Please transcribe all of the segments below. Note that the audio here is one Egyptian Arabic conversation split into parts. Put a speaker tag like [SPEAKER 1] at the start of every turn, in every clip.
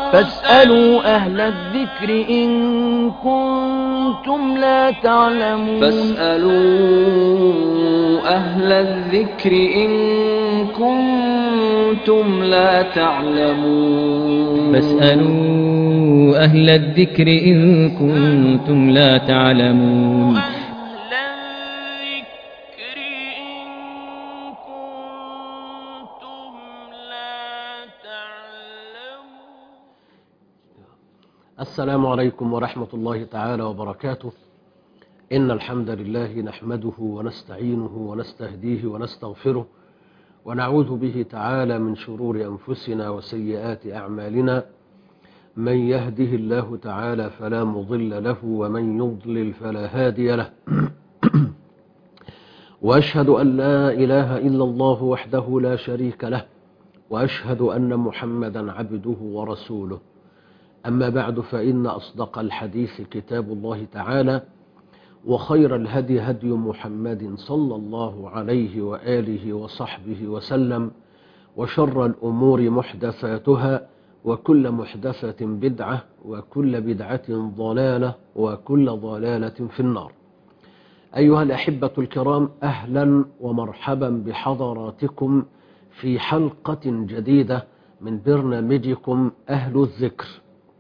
[SPEAKER 1] فاسألوا أهل الذكر إن كنتم لا تعلمون
[SPEAKER 2] فاسألوا أهل الذكر إن كنتم لا تعلمون
[SPEAKER 3] فاسألوا أهل الذكر إن كنتم لا تعلمون
[SPEAKER 1] أهل الذكر إن كنتم لا تعلمون
[SPEAKER 4] السلام عليكم ورحمة الله تعالى وبركاته إن الحمد لله نحمده ونستعينه ونستهديه ونستغفره ونعوذ به تعالى من شرور أنفسنا وسيئات أعمالنا من يهده الله تعالى فلا مضل له ومن يضلل فلا هادي له وأشهد أن لا إله إلا الله وحده لا شريك له وأشهد أن محمدا عبده ورسوله أما بعد فإن أصدق الحديث كتاب الله تعالى وخير الهدي هدي محمد صلى الله عليه وآله وصحبه وسلم وشر الأمور محدثاتها وكل محدثة بدعة وكل بدعة ضلالة وكل ضلالة في النار أيها الأحبة الكرام أهلا ومرحبا بحضراتكم في حلقة جديدة من برنامجكم أهل الذكر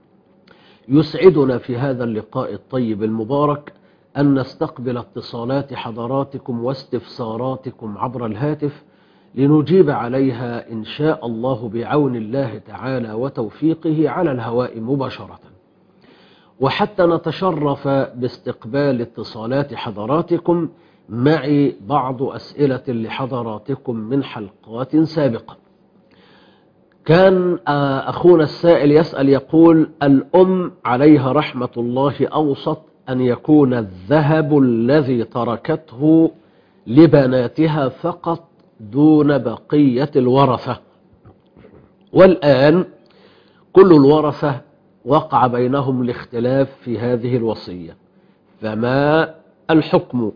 [SPEAKER 4] يسعدنا في هذا اللقاء الطيب المبارك أن نستقبل اتصالات حضراتكم واستفساراتكم عبر الهاتف لنجيب عليها إن شاء الله بعون الله تعالى وتوفيقه على الهواء مباشرة وحتى نتشرف باستقبال اتصالات حضراتكم معي بعض أسئلة لحضراتكم من حلقات سابقة كان أخونا السائل يسأل يقول الأم عليها رحمة الله أوصت أن يكون الذهب الذي تركته لبناتها فقط دون بقية الورثة والآن كل الورثة وقع بينهم الاختلاف في هذه الوصية فما الحكم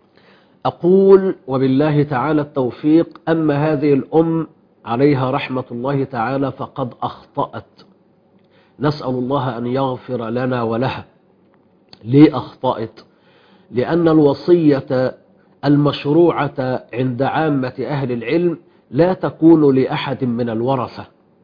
[SPEAKER 4] أقول وبالله تعالى التوفيق أما هذه الأم عليها رحمة الله تعالى فقد أخطأت نسأل الله أن يغفر لنا ولها ليه أخطأت لأن الوصية المشروعة عند عامة أهل العلم لا تكون لأحد من الورثة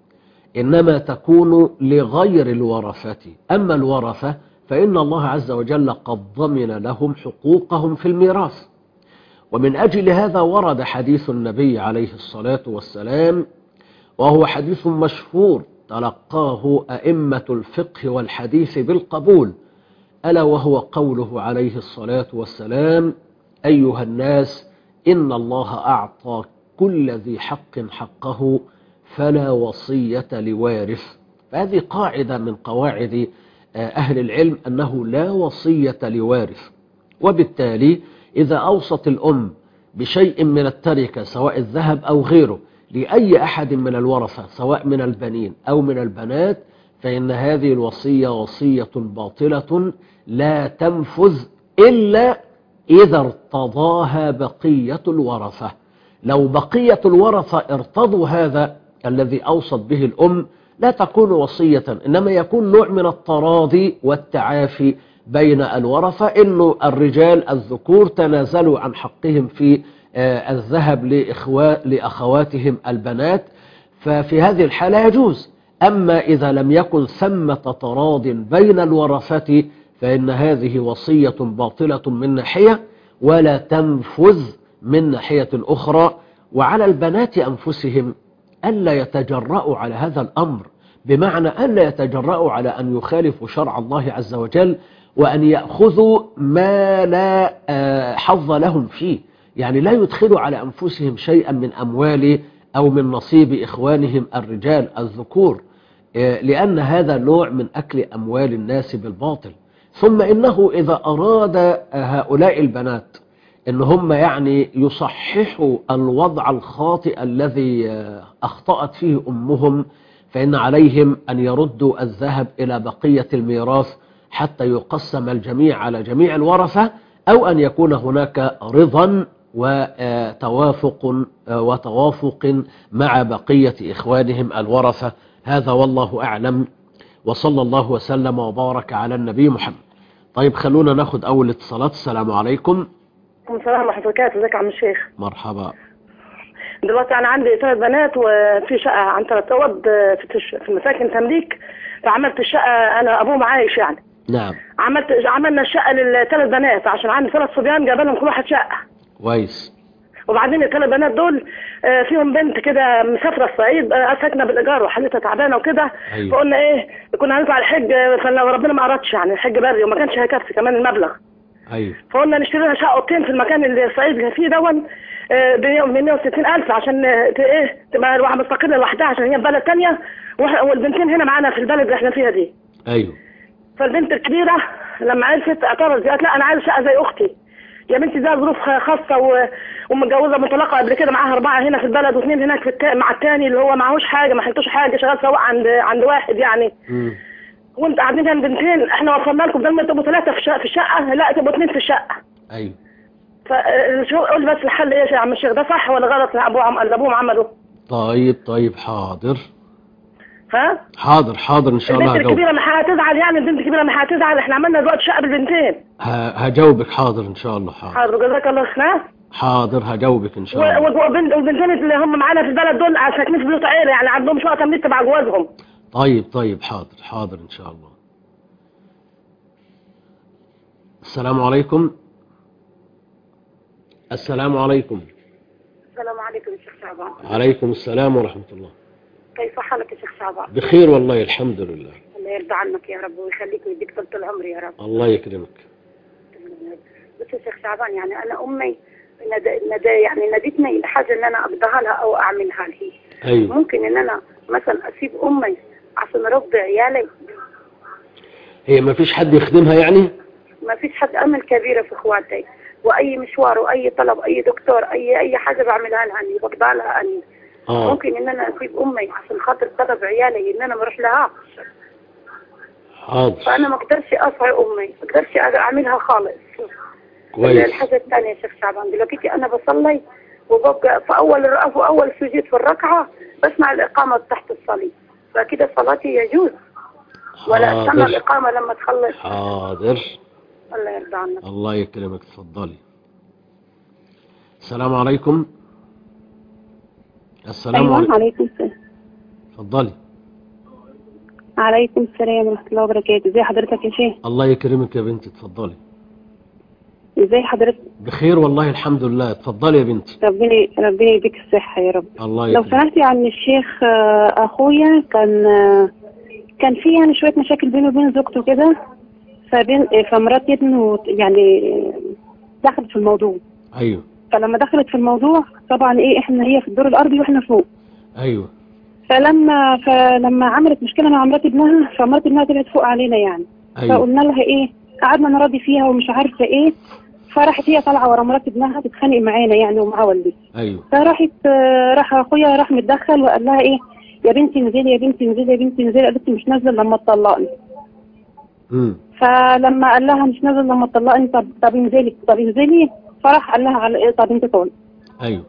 [SPEAKER 4] إنما تكون لغير الورثة أما الورثة فإن الله عز وجل قد ضمن لهم حقوقهم في الميراث ومن أجل هذا ورد حديث النبي عليه الصلاة والسلام وهو حديث مشهور تلقاه أئمة الفقه والحديث بالقبول ألا وهو قوله عليه الصلاة والسلام أيها الناس إن الله أعطى كل ذي حق حقه فلا وصية لوارث فهذه قاعدة من قواعد أهل العلم أنه لا وصية لوارث وبالتالي إذا أوصت الأم بشيء من التركة سواء الذهب أو غيره لأي أحد من الورثة سواء من البنين أو من البنات فإن هذه الوصية وصية باطلة لا تنفذ إلا إذا ارتضاها بقية الورثة لو بقية الورثة ارتضوا هذا الذي أوصت به الأم لا تكون وصية إنما يكون نوع من التراضي والتعافي بين الورثة إنه الرجال الذكور تنازلوا عن حقهم في الذهب لأخواتهم البنات ففي هذه الحالة يجوز أما إذا لم يكن ثمة تراض بين الورثة فإن هذه وصية باطلة من ناحية ولا تنفذ من ناحية أخرى وعلى البنات أنفسهم ألا يتجرأوا على هذا الأمر بمعنى ألا يتجرأوا على أن يخالفوا شرع الله عز وجل وأن يأخذوا ما لا حظ لهم فيه يعني لا يدخلوا على أنفسهم شيئا من أموال أو من نصيب إخوانهم الرجال الذكور لأن هذا نوع من أكل أموال الناس بالباطل ثم إنه إذا أراد هؤلاء البنات إن هم يعني يصححوا الوضع الخاطئ الذي أخطأت فيه أمهم فإن عليهم أن يردوا الذهب إلى بقية الميراث حتى يقسم الجميع على جميع الورثة أو أن يكون هناك رضا وتوافق وتوافق مع بقية إخوانهم الورثة هذا والله أعلم وصلى الله وسلم وبارك على النبي محمد طيب خلونا ناخد أول اتصالات السلام عليكم
[SPEAKER 5] السلام ورحمة الله وبركاته ازيك يا عم الشيخ
[SPEAKER 4] مرحبا
[SPEAKER 5] دلوقتي أنا عندي ثلاث بنات وفي شقة عن ثلاث أوض في التش- في المساكن تمليك فعملت الشقة أنا أبوهم عايش يعني
[SPEAKER 4] نعم
[SPEAKER 5] عملت عملنا الشقة للثلاث بنات عشان عندي ثلاث صبيان جاب لهم كل واحد شقة
[SPEAKER 4] كويس
[SPEAKER 5] وبعدين الثلاث بنات دول آه، فيهم بنت كده مسافرة الصعيد آه، ساكنة بالإيجار وحالتها تعبانة وكده
[SPEAKER 4] أيوة.
[SPEAKER 5] فقلنا إيه كنا هنطلع الحج آه، فلو ربنا ما أردش يعني الحج بري وما كانش هيكفي كمان المبلغ
[SPEAKER 4] أيوه
[SPEAKER 5] فقلنا نشتري لها شقه اوضتين في المكان اللي الصعيد اللي فيه دون ب 160 الف عشان آه، ت- ايه تبقى الواحده مستقله لوحدها عشان هي في بلد تانية وإحنا- والبنتين هنا معانا في البلد اللي احنا فيها دي
[SPEAKER 4] أيوه
[SPEAKER 5] فالبنت الكبيره لما عرفت اعترضت قالت لا انا عايزه شقه زي اختي يا بنتي ده ظروف خاصه و... ومتجوزه مطلقه قبل كده معاها اربعه هنا في البلد واثنين هناك في الت... مع التاني اللي هو معهوش حاجه ما حلتوش حاجه شغال سواق عند عند واحد يعني
[SPEAKER 4] مم.
[SPEAKER 5] وانت قاعدين هنا بنتين احنا وصلنا لكم بدل ما تبقوا ثلاثه في الشقه في الشقه لا تبقوا اثنين في الشقه
[SPEAKER 4] أيوه
[SPEAKER 5] فشو قول بس الحل ايش يا عم الشيخ ده صح ولا غلط اللي ابوه عم... اللي ابوهم عمله
[SPEAKER 4] طيب طيب حاضر
[SPEAKER 5] ها
[SPEAKER 4] حاضر حاضر إن شاء الله
[SPEAKER 5] البنت
[SPEAKER 4] هجاوب
[SPEAKER 5] الكبيره ما هتزعل يعني البنت الكبيره ما هتزعل احنا عملنا دلوقتي شقه بالبنتين
[SPEAKER 4] ه- هجاوبك حاضر إن شاء الله حاضر
[SPEAKER 5] حاضر جزاك الله خير
[SPEAKER 4] حاضر هجاوبك إن شاء
[SPEAKER 5] و-
[SPEAKER 4] الله
[SPEAKER 5] و- وبنت والبنتين اللي هم معانا في البلد دول ساكنين في بيوت عيله يعني عندهم شقه تمليك تبع جوازهم
[SPEAKER 4] طيب طيب حاضر حاضر إن شاء الله السلام عليكم السلام عليكم
[SPEAKER 5] السلام عليكم يا شيخ شعبان
[SPEAKER 4] عليكم السلام ورحمة الله
[SPEAKER 5] كيف حالك يا شيخ شعبان
[SPEAKER 4] بخير والله الحمد لله
[SPEAKER 5] الله يرضى عنك يا رب ويخليك ويديك طول العمر يا رب
[SPEAKER 4] الله يكرمك
[SPEAKER 5] بس يا شيخ شعبان يعني انا امي ندى ندى يعني نادتني لحاجه ان انا اقضيها لها او اعملها لها
[SPEAKER 4] أيوه
[SPEAKER 5] ممكن ان انا مثلا اسيب امي عشان اربي عيالي
[SPEAKER 4] هي ما فيش حد يخدمها يعني
[SPEAKER 5] ما فيش حد امل كبيره في اخواتي واي مشوار واي طلب اي دكتور اي اي حاجه بعملها لها اني بقضيها لها اني
[SPEAKER 4] آه
[SPEAKER 5] ممكن ان انا اسيب امي عشان خاطر طلب عيالي ان انا ما اروح لها
[SPEAKER 4] حاضر
[SPEAKER 5] فانا ما اقدرش اصعي امي ما اقدرش اعملها خالص
[SPEAKER 4] كويس
[SPEAKER 5] الحاجه الثانيه يا شيخ شعبان دلوقتي انا بصلي وببقى في اول الر- في اول سجود في الركعه بسمع الاقامه تحت الصليب فكده صلاتي يجوز ولا استنى
[SPEAKER 4] حاضر
[SPEAKER 5] الاقامه لما تخلص
[SPEAKER 4] حاضر
[SPEAKER 5] الله يرضى عنك
[SPEAKER 4] الله يكرمك تفضلي السلام عليكم السلام
[SPEAKER 6] أيوة
[SPEAKER 4] عليكم
[SPEAKER 6] عليكم السلام
[SPEAKER 4] تفضلي
[SPEAKER 6] عليكم السلام ورحمة الله وبركاته ازي حضرتك يا شيخ
[SPEAKER 4] الله يكرمك يا بنتي تفضلي
[SPEAKER 6] ازي حضرتك
[SPEAKER 4] بخير والله الحمد لله تفضلي يا بنتي
[SPEAKER 6] ربنا ربنا يديك الصحة يا رب
[SPEAKER 4] الله
[SPEAKER 6] لو
[SPEAKER 4] يكرمك
[SPEAKER 6] سمحت يا عم الشيخ آه، اخويا كان آه، كان في يعني شوية مشاكل بينه وبين زوجته كده فبين آه، فمرات ابنه يعني آه، دخلت في الموضوع
[SPEAKER 4] ايوه
[SPEAKER 6] فلما دخلت في الموضوع طبعا ايه احنا هي في الدور الارضي واحنا فوق
[SPEAKER 4] ايوه
[SPEAKER 6] فلما فلما عملت مشكلة مع مرات ابنها فمرات ابنها طلعت فوق علينا يعني
[SPEAKER 4] ايوه
[SPEAKER 6] فقلنا لها ايه قعدنا نراضي فيها ومش عارفه ايه فراحت هي طالعه ورا مرات ابنها تتخانق معانا يعني ومع والدتي
[SPEAKER 4] ايوه
[SPEAKER 6] فراحت آه، راح اخويا راح متدخل وقال لها ايه يا بنتي انزلي يا بنتي انزلي يا بنتي انزلي قالت لي مش نازله لما تطلقني
[SPEAKER 4] امم
[SPEAKER 6] فلما قال لها مش نازله لما تطلقني طب طب انزلي طب انزلي فراح قال لها على ايه طب انت طالق
[SPEAKER 4] ايوه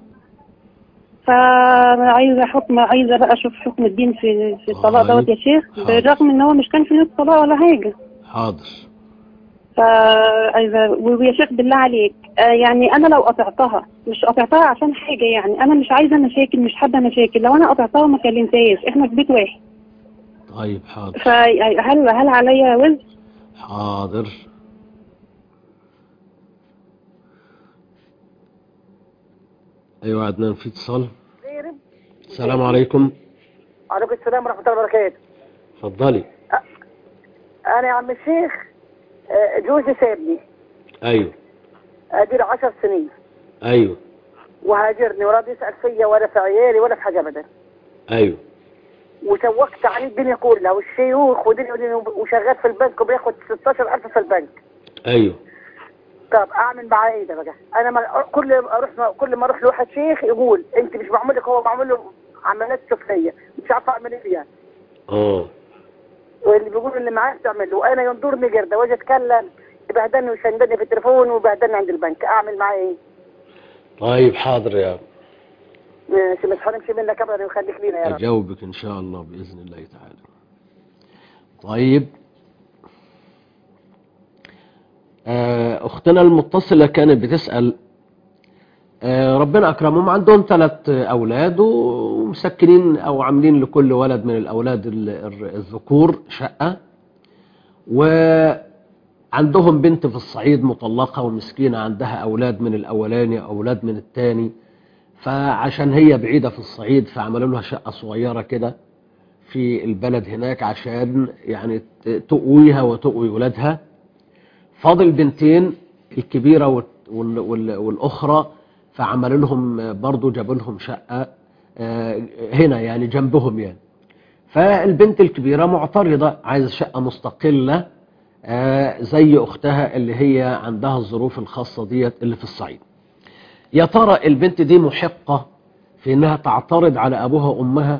[SPEAKER 6] فعايزه حكم عايزه بقى اشوف حكم الدين في في الطلاق
[SPEAKER 4] طيب.
[SPEAKER 6] دوت يا شيخ
[SPEAKER 4] حاضر.
[SPEAKER 6] بالرغم ان هو مش كان في نص طلاق ولا حاجه
[SPEAKER 4] حاضر
[SPEAKER 6] فعايزه ويا شيخ بالله عليك آه يعني انا لو قطعتها مش قطعتها عشان حاجه يعني انا مش عايزه مشاكل مش حابه مشاكل لو انا قطعتها وما كلمتهاش احنا في بيت واحد
[SPEAKER 4] طيب حاضر
[SPEAKER 6] فهل هل عليا وزر؟
[SPEAKER 4] حاضر ايوه عدنان في اتصال السلام عليكم
[SPEAKER 5] وعليكم السلام ورحمه الله وبركاته
[SPEAKER 4] اتفضلي
[SPEAKER 5] انا يا عم الشيخ آه، جوزي سابني
[SPEAKER 4] ايوه
[SPEAKER 5] ادي له 10 سنين
[SPEAKER 4] ايوه
[SPEAKER 5] وهاجرني وراضي يسال فيا ولا في عيالي ولا في حاجه ابدا
[SPEAKER 4] ايوه
[SPEAKER 5] وشوقت عليه الدنيا كلها والشيوخ ودنيا ودنيا وشغال في البنك وبياخد 16000 في البنك
[SPEAKER 4] ايوه
[SPEAKER 5] طب اعمل معاه ايه ده بقى انا ما كل ما اروح كل ما اروح لواحد شيخ يقول انت مش معمول لك هو معمول له عمليات سفليه مش عارفه اعمل ايه فيها
[SPEAKER 4] اه
[SPEAKER 5] واللي بيقول اللي معاه تعمل وانا ينظرني جرده واجي اتكلم يبهدلني ويشندني في التليفون ويبهدلني عند البنك اعمل معاه ايه؟
[SPEAKER 4] طيب حاضر يا
[SPEAKER 5] ماشي مش هنمشي منك ابدا ويخليك لينا يا رب
[SPEAKER 4] اجاوبك ان شاء الله باذن الله تعالى طيب آه، أختنا المتصلة كانت بتسأل آه، ربنا أكرمهم عندهم ثلاث أولاد ومسكنين أو عاملين لكل ولد من الأولاد ال- ال- الذكور شقة وعندهم بنت في الصعيد مطلقة ومسكينة عندها أولاد من الأولاني أولاد من الثاني فعشان هي بعيدة في الصعيد فعملوا لها شقة صغيرة كده في البلد هناك عشان يعني ت- تقويها وتقوي ولادها فاضل بنتين الكبيرة وال- وال- وال- والأخرى فعملوا لهم برضو جابوا لهم شقة آه، هنا يعني جنبهم يعني فالبنت الكبيرة معترضة عايزة شقة مستقلة آه، زي أختها اللي هي عندها الظروف الخاصة ديت اللي في الصعيد يا ترى البنت دي محقة في انها تعترض على ابوها وامها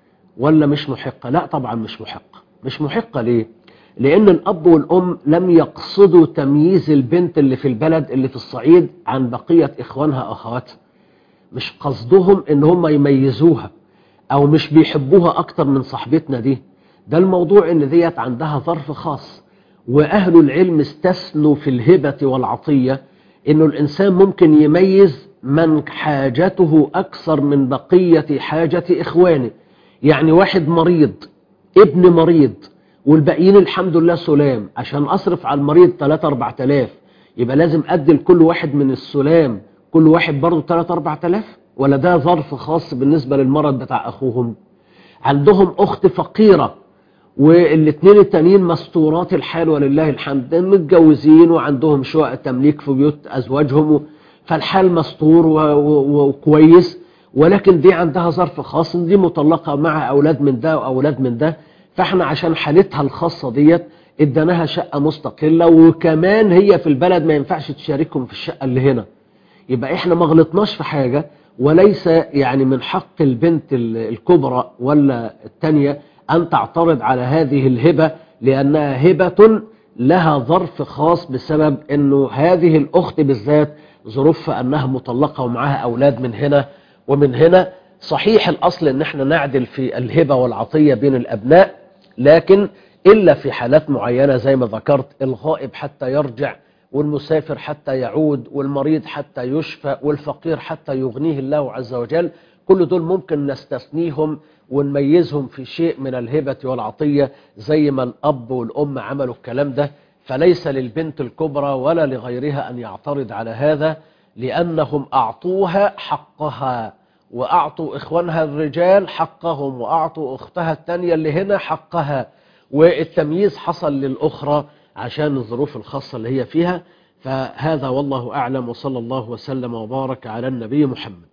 [SPEAKER 4] ولا مش محقة لا طبعا مش محقة مش محقة ليه لان الاب والام لم يقصدوا تمييز البنت اللي في البلد اللي في الصعيد عن بقية اخوانها اخواتها مش قصدهم ان هم يميزوها او مش بيحبوها اكتر من صاحبتنا دي ده الموضوع ان ديت عندها ظرف خاص واهل العلم استثنوا في الهبة والعطية انه الانسان ممكن يميز من حاجته اكثر من بقية حاجة اخوانه يعني واحد مريض ابن مريض والباقيين الحمد لله سلام عشان اصرف على المريض 3 4000 يبقى لازم ادي لكل واحد من السلام كل واحد برضه 3 4000 ولا ده ظرف خاص بالنسبة للمرض بتاع اخوهم عندهم اخت فقيرة والاثنين التانيين مستورات الحال ولله الحمد متجوزين وعندهم شقق تمليك في بيوت ازواجهم فالحال مستور و- و- وكويس ولكن دي عندها ظرف خاص دي مطلقة مع اولاد من ده واولاد من ده فاحنا عشان حالتها الخاصة ديت اديناها شقة مستقلة وكمان هي في البلد ما ينفعش تشاركهم في الشقة اللي هنا يبقى احنا ما غلطناش في حاجة وليس يعني من حق البنت ال- الكبرى ولا التانية ان تعترض على هذه الهبة لانها هبة لها ظرف خاص بسبب انه هذه الاخت بالذات ظروفها انها مطلقة ومعاها اولاد من هنا ومن هنا صحيح الاصل ان احنا نعدل في الهبة والعطية بين الابناء لكن الا في حالات معينة زي ما ذكرت الغائب حتى يرجع والمسافر حتى يعود والمريض حتى يشفى والفقير حتى يغنيه الله عز وجل كل دول ممكن نستثنيهم ونميزهم في شيء من الهبة والعطية زي ما الأب والأم عملوا الكلام ده فليس للبنت الكبرى ولا لغيرها أن يعترض على هذا لأنهم أعطوها حقها وأعطوا إخوانها الرجال حقهم وأعطوا أختها التانية اللي هنا حقها والتمييز حصل للأخرى عشان الظروف الخاصة اللي هي فيها فهذا والله أعلم وصلى الله وسلم وبارك على النبي محمد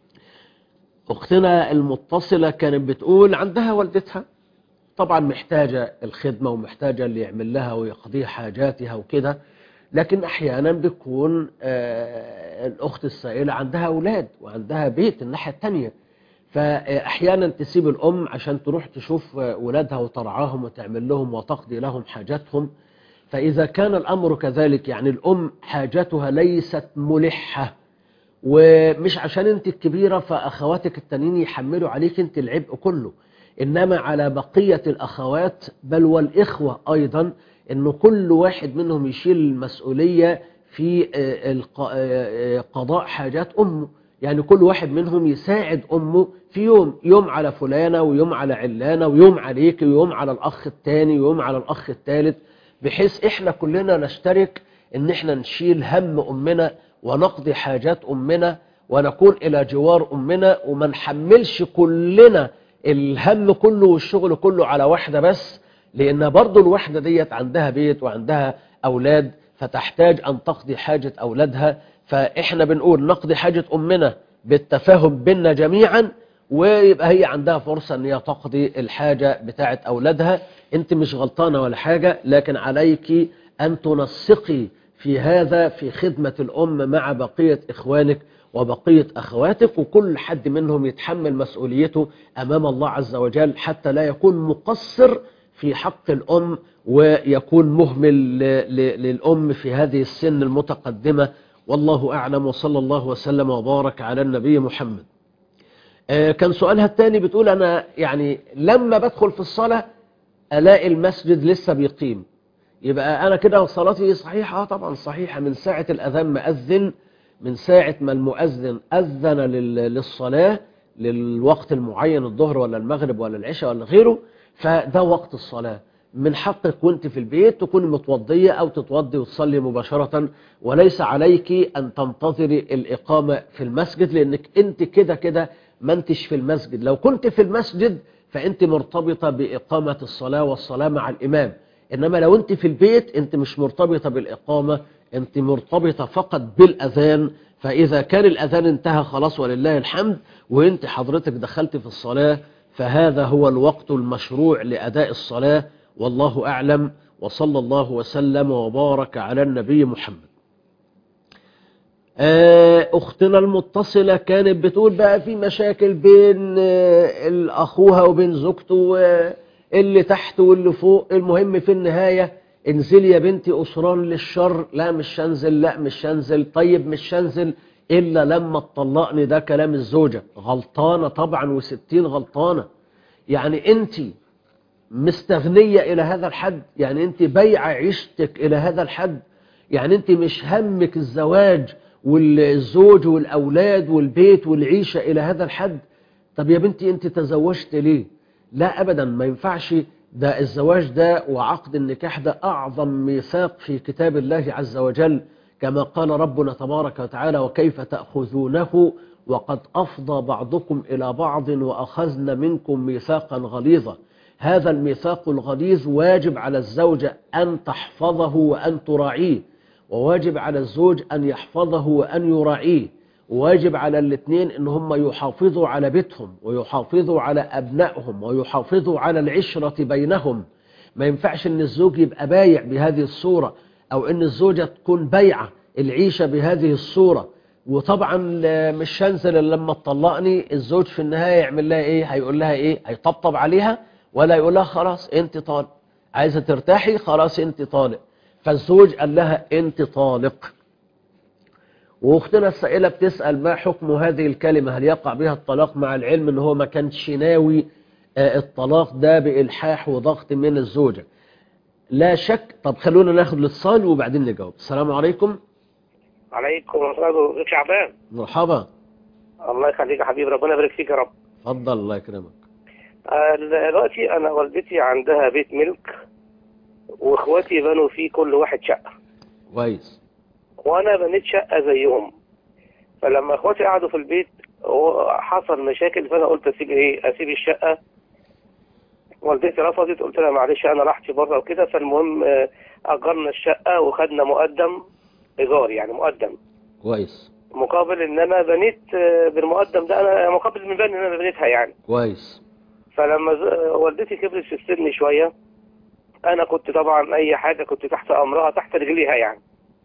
[SPEAKER 4] أختنا المتصلة كانت بتقول عندها والدتها طبعا محتاجة الخدمة ومحتاجة اللي يعمل لها ويقضي حاجاتها وكده لكن أحيانا بيكون آه، الأخت السائلة عندها أولاد وعندها بيت الناحية التانية فأحيانا تسيب الأم عشان تروح تشوف آه، ولادها وترعاهم وتعمل لهم وتقضي لهم حاجاتهم فإذا كان الأمر كذلك يعني الأم حاجتها ليست ملحة ومش عشان انت الكبيرة فأخواتك التانيين يحملوا عليك انت العبء كله إنما على بقية الأخوات بل والإخوة أيضا إنه كل واحد منهم يشيل المسؤولية في آه، الق- آه، آه، قضاء حاجات أمه يعني كل واحد منهم يساعد أمه في يوم يوم على فلانة ويوم على علانة ويوم عليك ويوم على الأخ التاني ويوم على الأخ التالت بحيث إحنا كلنا نشترك إن إحنا نشيل هم أمنا ونقضي حاجات أمنا ونكون إلى جوار أمنا وما نحملش كلنا الهم كله والشغل كله على واحدة بس لأن برضو الواحدة ديت عندها بيت وعندها أولاد فتحتاج أن تقضي حاجة أولادها فإحنا بنقول نقضي حاجة أمنا بالتفاهم بيننا جميعا ويبقى هي عندها فرصة أن هي تقضي الحاجة بتاعة أولادها أنت مش غلطانة ولا حاجة لكن عليك أن تنسقي في هذا في خدمة الأم مع بقية إخوانك وبقية أخواتك وكل حد منهم يتحمل مسؤوليته أمام الله عز وجل حتى لا يكون مقصر في حق الأم ويكون مهمل ل- ل- للأم في هذه السن المتقدمة والله أعلم وصلى الله وسلم وبارك على النبي محمد آه، كان سؤالها الثاني بتقول أنا يعني لما بدخل في الصلاة الاقي المسجد لسه بيقيم يبقى انا كده صلاتي صحيحه اه طبعا صحيحه من ساعه الاذان مأذن من ساعه ما المؤذن اذن لل- للصلاه للوقت المعين الظهر ولا المغرب ولا العشاء ولا غيره فده وقت الصلاه من حقك وانت في البيت تكوني متوضيه او تتوضي وتصلي مباشره وليس عليك ان تنتظري الاقامه في المسجد لانك انت كده كده ما انتش في المسجد لو كنت في المسجد فانت مرتبطه باقامه الصلاه والصلاه مع الامام انما لو انت في البيت انت مش مرتبطه بالاقامه انت مرتبطه فقط بالاذان فاذا كان الاذان انتهى خلاص ولله الحمد وانت حضرتك دخلت في الصلاه فهذا هو الوقت المشروع لاداء الصلاه والله اعلم وصلى الله وسلم وبارك على النبي محمد آه، اختنا المتصلة كانت بتقول بقى في مشاكل بين آه، اخوها وبين زوجته آه، اللي تحت واللي فوق المهم في النهاية انزلي يا بنتي اسران للشر لا مش هنزل لا مش هنزل طيب مش هنزل الا لما تطلقني ده كلام الزوجة غلطانة طبعا وستين غلطانة يعني انت مستغنية الى هذا الحد يعني انت بيع عيشتك الى هذا الحد يعني انت مش همك الزواج والزوج والأولاد والبيت والعيشة إلى هذا الحد طب يا بنتي أنت تزوجت ليه لا أبدا ما ينفعش ده الزواج ده وعقد النكاح ده أعظم ميثاق في كتاب الله عز وجل كما قال ربنا تبارك وتعالى وكيف تأخذونه وقد أفضى بعضكم إلى بعض وأخذن منكم ميثاقا غليظا هذا الميثاق الغليظ واجب على الزوجة أن تحفظه وأن تراعيه وواجب على الزوج أن يحفظه وأن يراعيه وواجب على الاثنين ان هم يحافظوا على بيتهم ويحافظوا على أبنائهم ويحافظوا على العشرة بينهم ما ينفعش ان الزوج يبقى بايع بهذه الصورة او ان الزوجة تكون بايعة العيشة بهذه الصورة وطبعا مش هنزل إلا لما تطلقني الزوج في النهاية يعمل لها ايه هيقول لها ايه هيطبطب عليها ولا يقول لها خلاص انت طالق عايزة ترتاحي خلاص انت طالق فالزوج قال لها انت طالق واختنا السائلة بتسأل ما حكم هذه الكلمة هل يقع بها الطلاق مع العلم ان هو ما كانش ناوي آه، الطلاق ده بإلحاح وضغط من الزوجة لا شك طب خلونا ناخد الاتصال وبعدين نجاوب السلام عليكم
[SPEAKER 7] عليكم السلام ورحمة شعبان
[SPEAKER 4] مرحبا
[SPEAKER 7] الله يخليك يا حبيبي ربنا يبارك فيك يا رب
[SPEAKER 4] اتفضل الله يكرمك
[SPEAKER 7] آه، دلوقتي انا والدتي عندها بيت ملك واخواتي بنوا فيه كل واحد شقة
[SPEAKER 4] كويس
[SPEAKER 7] وانا بنيت شقة زيهم فلما اخواتي قعدوا في البيت حصل مشاكل فانا قلت اسيب ايه اسيب الشقة والدتي رفضت قلت لها معلش انا راحتي بره وكده فالمهم آه، اجرنا الشقة وخدنا مقدم ايجار يعني مقدم
[SPEAKER 4] كويس
[SPEAKER 7] مقابل ان انا بنيت آه، بالمقدم ده انا مقابل المباني ان انا بنيتها يعني
[SPEAKER 4] كويس
[SPEAKER 7] فلما ز- والدتي كبرت في السن شوية انا كنت طبعا اي حاجة كنت تحت امرها تحت رجليها يعني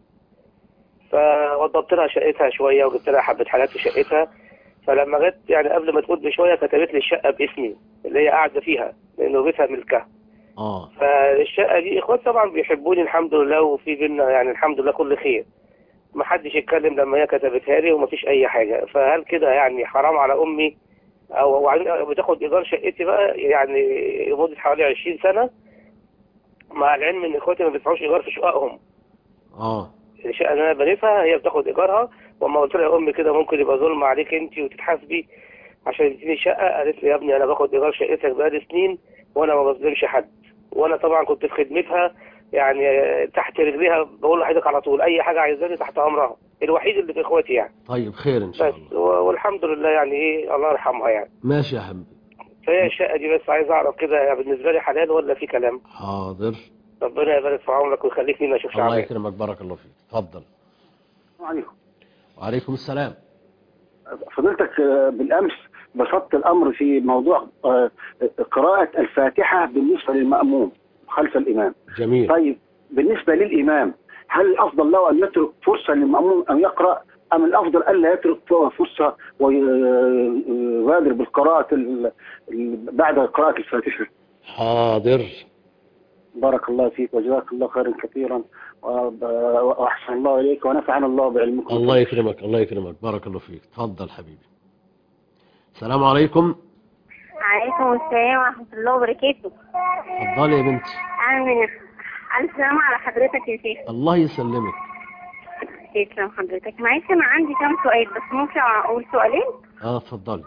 [SPEAKER 7] فوضبت لها شقتها شوية وجبت لها حبة حاجات في شقتها فلما جت يعني قبل ما تموت بشوية كتبت لي الشقة باسمي اللي هي قاعدة فيها لانه بيتها ملكها
[SPEAKER 4] اه
[SPEAKER 7] فالشقة دي اخوات طبعا بيحبوني الحمد لله وفي بينا يعني الحمد لله كل خير ما حدش يتكلم لما هي كتبتها لي ومفيش اي حاجة فهل كده يعني حرام على امي او وبعدين بتاخد ايجار شقتي بقى يعني لمدة حوالي 20 سنة مع العلم ان اخواتي ما بيدفعوش ايجار في شققهم
[SPEAKER 4] اه
[SPEAKER 7] الشقة اللي انا بنيتها هي بتاخد ايجارها واما قلت لها يا امي كده ممكن يبقى ظلم عليك انت وتتحاسبي عشان تديني شقة قالت لي يا ابني انا باخد ايجار شقتك بقالي سنين وانا ما بظلمش حد وانا طبعا كنت في خدمتها يعني تحت رجليها بقول لحضرتك على طول اي حاجة عايزاني تحت امرها الوحيد اللي في اخواتي يعني
[SPEAKER 4] طيب خير ان شاء
[SPEAKER 7] بس
[SPEAKER 4] الله
[SPEAKER 7] و- والحمد لله يعني ايه الله يرحمها يعني
[SPEAKER 4] ماشي يا حبيبي
[SPEAKER 7] فهي الشقة دي بس عايز اعرف كده يعني بالنسبة لي حلال ولا في كلام
[SPEAKER 4] حاضر
[SPEAKER 7] ربنا يبارك في عمرك ويخليك لينا اشوف
[SPEAKER 4] الله
[SPEAKER 7] شعبان
[SPEAKER 4] يكرمك بارك الله فيك اتفضل
[SPEAKER 8] عليكم
[SPEAKER 4] وعليكم السلام
[SPEAKER 8] فضيلتك آه، بالامس بسطت الامر في موضوع آه، قراءة الفاتحة بالنسبة للمأموم خلف الإمام
[SPEAKER 4] جميل
[SPEAKER 8] طيب بالنسبة للإمام هل الأفضل له أن يترك فرصة للمأموم أن يقرأ أم الأفضل ألا يترك فرصة ويبادر بالقراءة ال- ال- بعد قراءة الفاتحة
[SPEAKER 4] حاضر
[SPEAKER 8] بارك الله فيك وجزاك الله خيرا كثيرا وب- وأحسن الله إليك ونفعنا الله بعلمكم
[SPEAKER 4] الله يكرمك الله يكرمك بارك الله فيك اتفضل حبيبي السلام عليكم
[SPEAKER 9] عليكم السلام ورحمة الله وبركاته
[SPEAKER 4] اتفضلي يا بنتي
[SPEAKER 6] امين الف سلامة على حضرتك يا شيخ
[SPEAKER 4] الله يسلمك
[SPEAKER 6] يسلم حضرتك معلش انا عندي كام سؤال بس ممكن اقول سؤالين
[SPEAKER 4] اه اتفضلي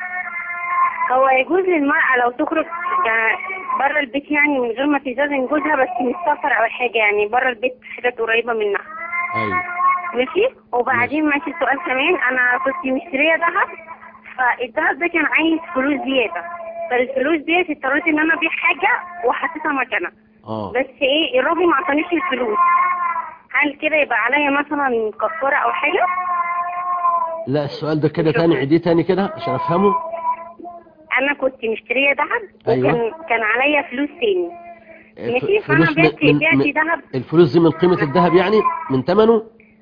[SPEAKER 6] هو يجوز للمرأة لو تخرج بره البيت يعني من غير ما تستأذن جوزها بس مش سفر او حاجة يعني بره البيت حاجات قريبة منها
[SPEAKER 4] ايوه
[SPEAKER 6] ماشي وبعدين ماشي سؤال كمان انا كنت مشترية ذهب فالذهب ده كان عايز فلوس زيادة فالفلوس ديت اضطريت ان انا ابيع حاجة وحطيتها مكانها
[SPEAKER 4] اه
[SPEAKER 6] بس ايه الراجل ما عطانيش الفلوس هل كده يبقى عليا مثلا كفارة او حاجة؟
[SPEAKER 4] لا السؤال ده كده تاني عيديه تاني كده عشان افهمه
[SPEAKER 6] انا كنت مشترية ذهب
[SPEAKER 4] أيوة.
[SPEAKER 6] وكان كان عليا فلوس تاني
[SPEAKER 4] الف-
[SPEAKER 6] ماشي فانا
[SPEAKER 4] فلوس
[SPEAKER 6] بعت
[SPEAKER 4] من- من-
[SPEAKER 6] بعت
[SPEAKER 4] من-
[SPEAKER 6] ذهب
[SPEAKER 4] الفلوس دي من قيمة الذهب يعني من ثمنه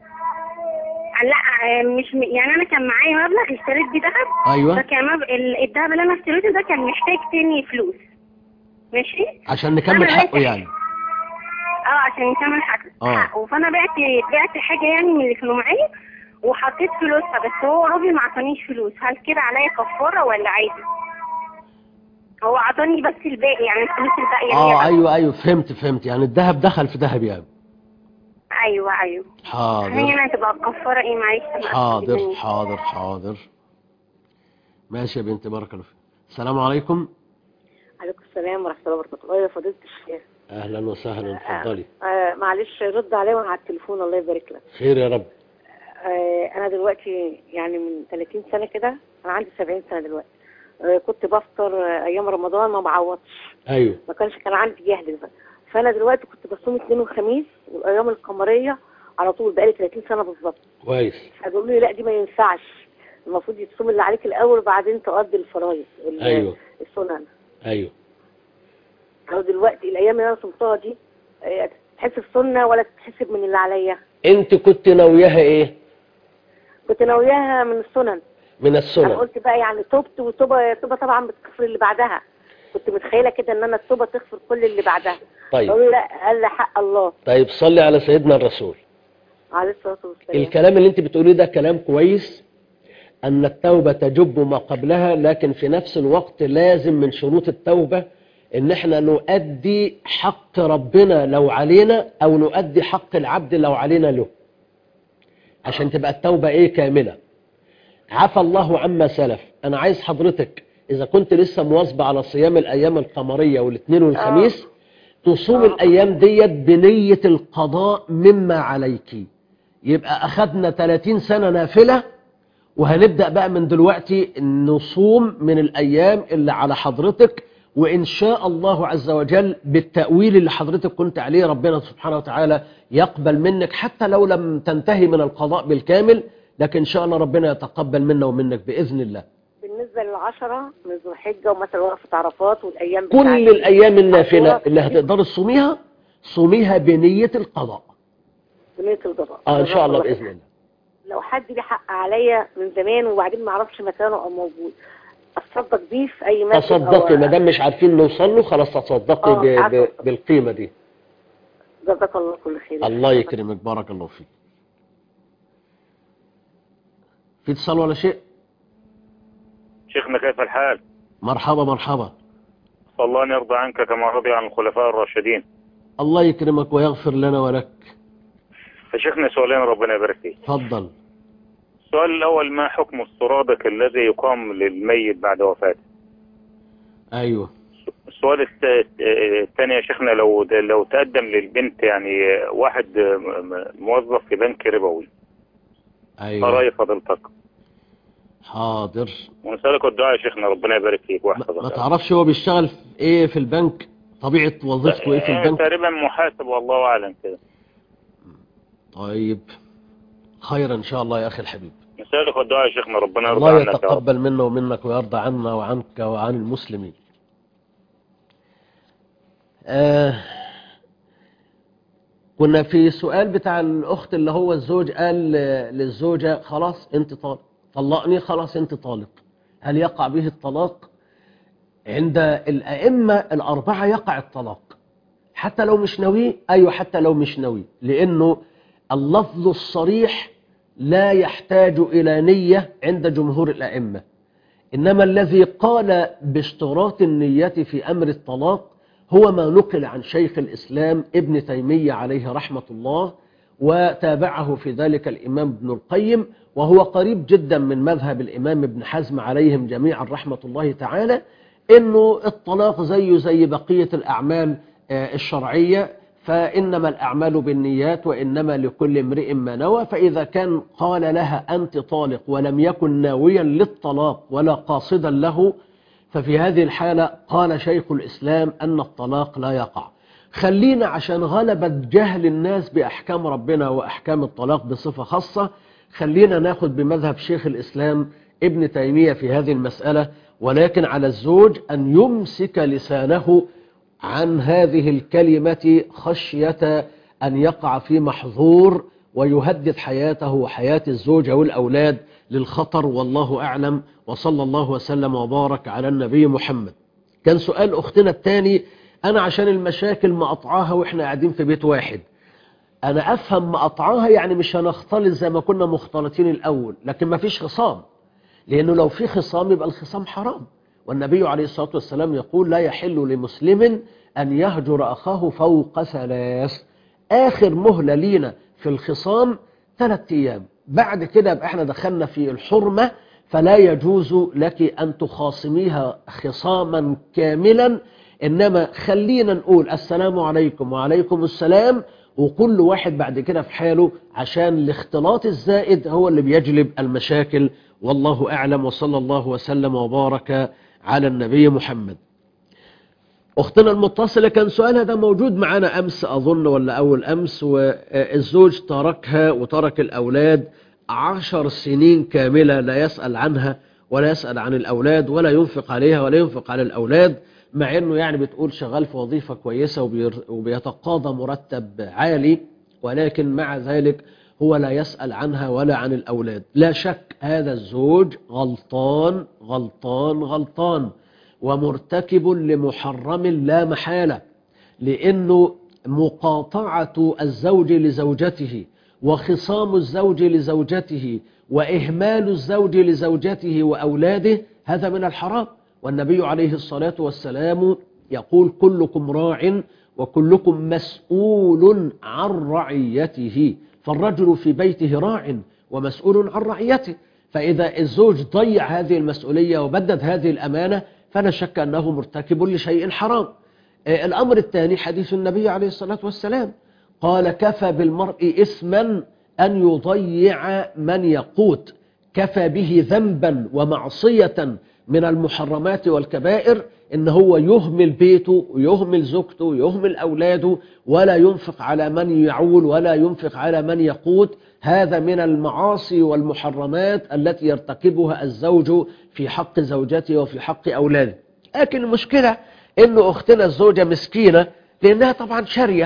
[SPEAKER 6] لا آه، مش م- يعني انا كان معايا مبلغ اشتريت بيه ذهب
[SPEAKER 4] ايوه
[SPEAKER 6] فكان مب... ال- الذهب اللي انا اشتريته ده كان محتاج تاني فلوس ماشي
[SPEAKER 4] عشان نكمل
[SPEAKER 6] أنا
[SPEAKER 4] حقه
[SPEAKER 6] بعت-
[SPEAKER 4] يعني
[SPEAKER 6] اه عشان يكمل حقه
[SPEAKER 4] آه.
[SPEAKER 6] حقه. فانا بعت بعت حاجه يعني من اللي كانوا معايا وحطيت فلوسها بس هو راجل ما عطانيش فلوس هل كده عليا كفاره ولا عادي؟ هو عطاني بس الباقي يعني الفلوس الباقيه
[SPEAKER 4] اه
[SPEAKER 6] هي-
[SPEAKER 4] ايوه ايوه فهمت فهمت يعني الذهب دخل في ذهب يعني
[SPEAKER 6] ايوه ايوه
[SPEAKER 4] حاضر
[SPEAKER 6] هي هتبقى الكفاره ايه معلش أنا آسفة
[SPEAKER 4] حاضر
[SPEAKER 6] جداً.
[SPEAKER 4] حاضر حاضر ماشي يا بنتي بارك الله فيك السلام عليكم
[SPEAKER 9] عليكم السلام ورحمة الله وبركاته يا فضيلة الشيخ
[SPEAKER 4] اهلا وسهلا اتفضلي
[SPEAKER 9] آه معلش رد عليا وانا على التليفون الله يبارك لك
[SPEAKER 4] خير يا رب
[SPEAKER 9] آه انا دلوقتي يعني من 30 سنة كده انا عندي 70 سنة دلوقتي آه كنت بفطر آه ايام رمضان ما بعوضش
[SPEAKER 4] ايوه
[SPEAKER 9] ما كانش كان عندي جهد بقى. فانا دلوقتي كنت بصوم اثنين وخميس والايام القمرية على طول بقالي 30 سنة بالظبط
[SPEAKER 4] كويس
[SPEAKER 9] فقالوا لي لا دي ما ينفعش المفروض يتصوم اللي عليك الاول وبعدين تقضي الفرائض ال-
[SPEAKER 4] ايوه
[SPEAKER 9] السنن
[SPEAKER 4] ايوه
[SPEAKER 9] أو دلوقتي الأيام اللي أنا صمتها دي آه، تتحسب سنة ولا تتحسب من اللي عليا
[SPEAKER 4] انت كنت ناوياها ايه
[SPEAKER 9] كنت ناوياها من السنن
[SPEAKER 4] من
[SPEAKER 9] أنا
[SPEAKER 4] السنن
[SPEAKER 9] قلت بقى يعني توبت والتوبة التوبة طبعا بتغفر اللي بعدها كنت متخيلة كده إن أنا التوبة تغفر كل اللي بعدها
[SPEAKER 4] طيب
[SPEAKER 9] قالوا لي لا قال لي حق الله
[SPEAKER 4] طيب صلي على سيدنا الرسول
[SPEAKER 9] عليه الصلاة والسلام
[SPEAKER 4] الكلام اللي انت بتقوليه ده كلام كويس ان التوبة تجب ما قبلها لكن في نفس الوقت لازم من شروط التوبة ان احنا نؤدي حق ربنا لو علينا او نؤدي حق العبد لو علينا له عشان تبقى التوبة ايه كاملة عفى الله عما سلف انا عايز حضرتك اذا كنت لسه مواظبة على صيام الايام القمرية والاثنين والخميس تصوم الايام ديت بنية القضاء مما عليك يبقى اخدنا 30 سنة نافلة وهنبدأ بقى من دلوقتي نصوم من الايام اللي على حضرتك وإن شاء الله عز وجل بالتأويل اللي حضرتك كنت عليه ربنا سبحانه وتعالى يقبل منك حتى لو لم تنتهي من القضاء بالكامل لكن إن شاء الله ربنا يتقبل منا ومنك بإذن الله
[SPEAKER 9] بالنسبة للعشرة من ذو الحجة ومثلا وقفة عرفات والأيام
[SPEAKER 4] كل
[SPEAKER 9] بتاعت
[SPEAKER 4] الأيام النافلة
[SPEAKER 9] عاشوراء
[SPEAKER 4] اللي هتقدر تصوميها صوميها بنية القضاء
[SPEAKER 9] بنية القضاء
[SPEAKER 4] آه إن شاء الله بإذن الله
[SPEAKER 9] لو حد ليه حق عليا من زمان وبعدين ما اعرفش مكانه او موجود اتصدق بيه في اي مسجد
[SPEAKER 4] تصدقي
[SPEAKER 9] أو-
[SPEAKER 4] ما دام مش عارفين نوصل له خلاص تصدقي
[SPEAKER 9] آه،
[SPEAKER 4] ب- ب-
[SPEAKER 9] عارفة.
[SPEAKER 4] بالقيمة دي
[SPEAKER 9] جزاك الله كل خير
[SPEAKER 4] الله يكرمك بارك الله فيك في اتصال ولا شيء
[SPEAKER 10] شيخنا كيف الحال؟
[SPEAKER 4] مرحبا مرحبا
[SPEAKER 10] صلى الله أن يرضى عنك كما رضي عن الخلفاء الراشدين
[SPEAKER 4] الله يكرمك ويغفر لنا ولك
[SPEAKER 10] فشيخنا سؤالين ربنا يبارك فيك
[SPEAKER 4] تفضل
[SPEAKER 10] السؤال الأول ما حكم السرادق الذي يقام للميت بعد وفاته
[SPEAKER 4] ايوه
[SPEAKER 10] السؤال الت- الثاني يا شيخنا لو لو تقدم للبنت يعني واحد موظف في بنك ربوي ما
[SPEAKER 4] ايوه
[SPEAKER 10] رأي فضيلتك
[SPEAKER 4] حاضر
[SPEAKER 10] ونسألك الدعاء يا شيخنا ربنا يبارك فيك
[SPEAKER 4] ما
[SPEAKER 10] ويحفظك
[SPEAKER 4] تعرفش هو بيشتغل في ايه في البنك طبيعة وظيفته ايه في
[SPEAKER 10] آه،
[SPEAKER 4] البنك
[SPEAKER 10] تقريبا محاسب والله أعلم كده
[SPEAKER 4] طيب خير ان شاء الله يا اخي الحبيب
[SPEAKER 10] نسألك الدعاء يا شيخنا ربنا يرضى
[SPEAKER 4] الله
[SPEAKER 10] عنك يا رب
[SPEAKER 4] يتقبل منا ومنك ويرضى عنا وعنك وعن المسلمين آه كنا في سؤال بتاع الأخت اللي هو الزوج قال ل- للزوجة خلاص أنت طالق طلقني خلاص أنت طالق هل يقع به الطلاق عند الأئمة الأربعة يقع الطلاق حتى لو مش ناوي أيوة حتى لو مش ناوي لأنه اللفظ الصريح لا يحتاج إلى نية عند جمهور الأئمة إنما الذي قال باشتراط النية في أمر الطلاق هو ما نقل عن شيخ الإسلام ابن تيمية عليه رحمة الله وتابعه في ذلك الإمام ابن القيم وهو قريب جدا من مذهب الإمام ابن حزم عليهم جميعا رحمة الله تعالى إنه الطلاق زيه زي بقية الأعمال آه، الشرعية فإنما الأعمال بالنيات وإنما لكل امرئ ما نوى فإذا كان قال لها أنت طالق ولم يكن ناويا للطلاق ولا قاصدا له ففي هذه الحالة قال شيخ الإسلام أن الطلاق لا يقع خلينا عشان غلبت جهل الناس بأحكام ربنا وأحكام الطلاق بصفة خاصة خلينا ناخد بمذهب شيخ الإسلام ابن تيمية في هذه المسألة ولكن على الزوج أن يمسك لسانه عن هذه الكلمة خشية أن يقع في محظور ويهدد حياته وحياة الزوجة والأولاد للخطر والله أعلم وصلى الله وسلم وبارك على النبي محمد كان سؤال أختنا الثاني أنا عشان المشاكل مقطعاها وإحنا قاعدين في بيت واحد أنا أفهم مقطعاها يعني مش هنختلط زي ما كنا مختلطين الأول لكن ما فيش خصام لأنه لو في خصام يبقى الخصام حرام والنبي عليه الصلاة والسلام يقول لا يحل لمسلم أن يهجر أخاه فوق ثلاث آخر مهلة لينا في الخصام ثلاثة أيام بعد كده يبقى احنا دخلنا في الحرمة فلا يجوز لك أن تخاصميها خصاما كاملا إنما خلينا نقول السلام عليكم وعليكم السلام وكل واحد بعد كده في حاله عشان الاختلاط الزائد هو اللي بيجلب المشاكل والله أعلم وصلى الله وسلم وبارك على النبي محمد أختنا المتصلة كان سؤالها ده موجود معنا أمس أظن ولا أول أمس والزوج تركها وترك الأولاد عشر سنين كاملة لا يسأل عنها ولا يسأل عن الأولاد ولا ينفق عليها ولا ينفق على الأولاد مع أنه يعني بتقول شغال في وظيفة كويسة وبير- وبيتقاضى مرتب عالي ولكن مع ذلك هو لا يسأل عنها ولا عن الأولاد لا شك هذا الزوج غلطان غلطان غلطان ومرتكب لمحرم لا محالة لأنه مقاطعة الزوج لزوجته وخصام الزوج لزوجته وإهمال الزوج لزوجته وأولاده هذا من الحرام والنبي عليه الصلاة والسلام يقول كلكم راع وكلكم مسؤول عن رعيته فالرجل في بيته راع ومسؤول عن رعيته فإذا الزوج ضيع هذه المسؤولية وبدد هذه الأمانة فلا شك أنه مرتكب لشيء حرام آه، الأمر الثاني حديث النبي عليه الصلاة والسلام قال كفى بالمرء إثما أن يضيع من يقوت كفى به ذنبا ومعصية من المحرمات والكبائر إن هو يهمل بيته ويهمل زوجته ويهمل أولاده ولا ينفق على من يعول ولا ينفق على من يقوت هذا من المعاصي والمحرمات التي يرتكبها الزوج في حق زوجته وفي حق أولاده لكن المشكلة إن أختنا الزوجة مسكينة لأنها طبعا شارية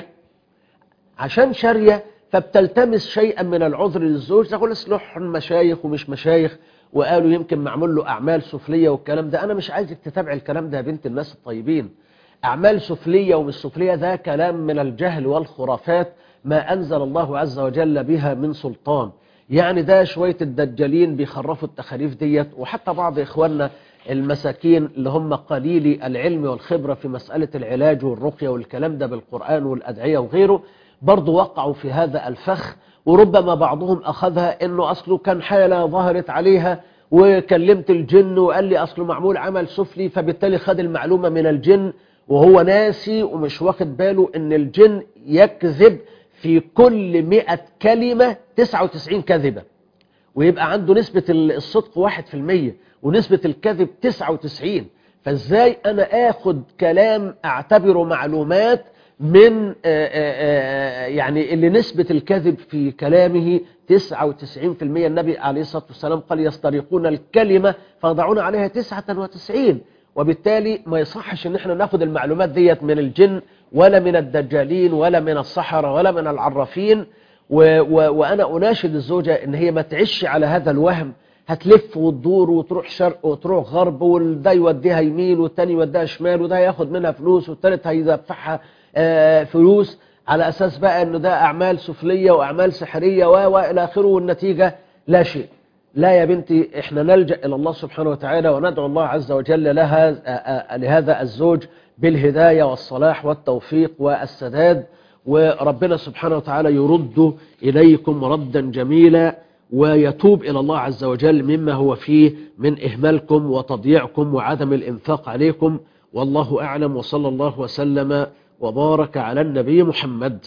[SPEAKER 4] عشان شارية فبتلتمس شيئا من العذر للزوج تقول اصلح مشايخ ومش مشايخ وقالوا يمكن معمول له أعمال سفلية والكلام ده أنا مش عايزك تتابع الكلام ده يا بنت الناس الطيبين أعمال سفلية ومش سفلية ده كلام من الجهل والخرافات ما أنزل الله عز وجل بها من سلطان يعني ده شوية الدجالين بيخرفوا التخاريف ديت وحتى بعض إخواننا المساكين اللي هم قليلي العلم والخبرة في مسألة العلاج والرقية والكلام ده بالقرآن والأدعية وغيره برضو وقعوا في هذا الفخ وربما بعضهم أخذها أنه أصله كان حالة ظهرت عليها وكلمت الجن وقال لي أصله معمول عمل سفلي فبالتالي خد المعلومة من الجن وهو ناسي ومش واخد باله أن الجن يكذب في كل مئة كلمة 99 كذبة ويبقى عنده نسبة الصدق واحد في المية ونسبة الكذب 99 فازاي انا اخد كلام اعتبره معلومات من آآ آآ يعني اللي نسبة الكذب في كلامه 99% النبي عليه الصلاة والسلام قال يسترقون الكلمة فيضعون عليها 99 وبالتالي ما يصحش ان احنا ناخد المعلومات ديت من الجن ولا من الدجالين ولا من السحرة ولا من العرافين و و وأنا أناشد الزوجة إن هي ما تعيش على هذا الوهم هتلف وتدور وتروح شرق وتروح غرب وده يوديها يمين والتاني يوديها شمال وده ياخد منها فلوس والتالت هيدفعها آه فلوس على أساس بقى إنه ده أعمال سفلية وأعمال سحرية وإلى آخره والنتيجة لا شيء لا يا بنتي احنا نلجأ إلى الله سبحانه وتعالى وندعو الله عز وجل لها لهذا الزوج بالهداية والصلاح والتوفيق والسداد وربنا سبحانه وتعالى يرد إليكم ردا جميلا ويتوب إلى الله عز وجل مما هو فيه من إهمالكم وتضييعكم وعدم الإنفاق عليكم والله أعلم وصلى الله وسلم وبارك على النبي محمد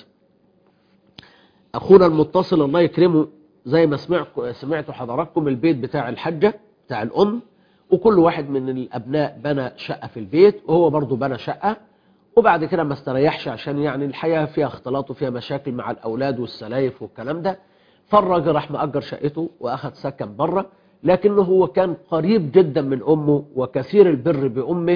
[SPEAKER 4] أخونا المتصل الله يكرمه زي ما سمعت سمعتوا حضراتكم البيت بتاع الحجة بتاع الأم وكل واحد من الأبناء بنى شقة في البيت وهو برضه بنى شقة وبعد كده ما استريحش عشان يعني الحياة فيها اختلاط وفيها مشاكل مع الأولاد والسلايف والكلام ده فالراجل راح مأجر شقته وأخذ سكن بره لكنه هو كان قريب جدا من أمه وكثير البر بأمه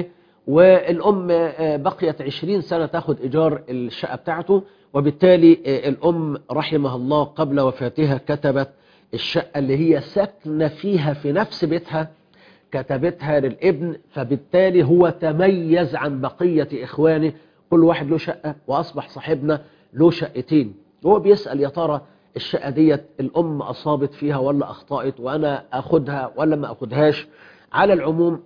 [SPEAKER 4] والأم بقيت عشرين سنة تاخد إيجار الشقة بتاعته وبالتالي الأم رحمها الله قبل وفاتها كتبت الشقة اللي هي ساكنة فيها في نفس بيتها كتبتها للابن فبالتالي هو تميز عن بقية إخوانه كل واحد له شقة وأصبح صاحبنا له شقتين هو بيسأل يا ترى الشقة ديت الأم أصابت فيها ولا أخطأت وأنا أخدها ولا ما أخدهاش على العموم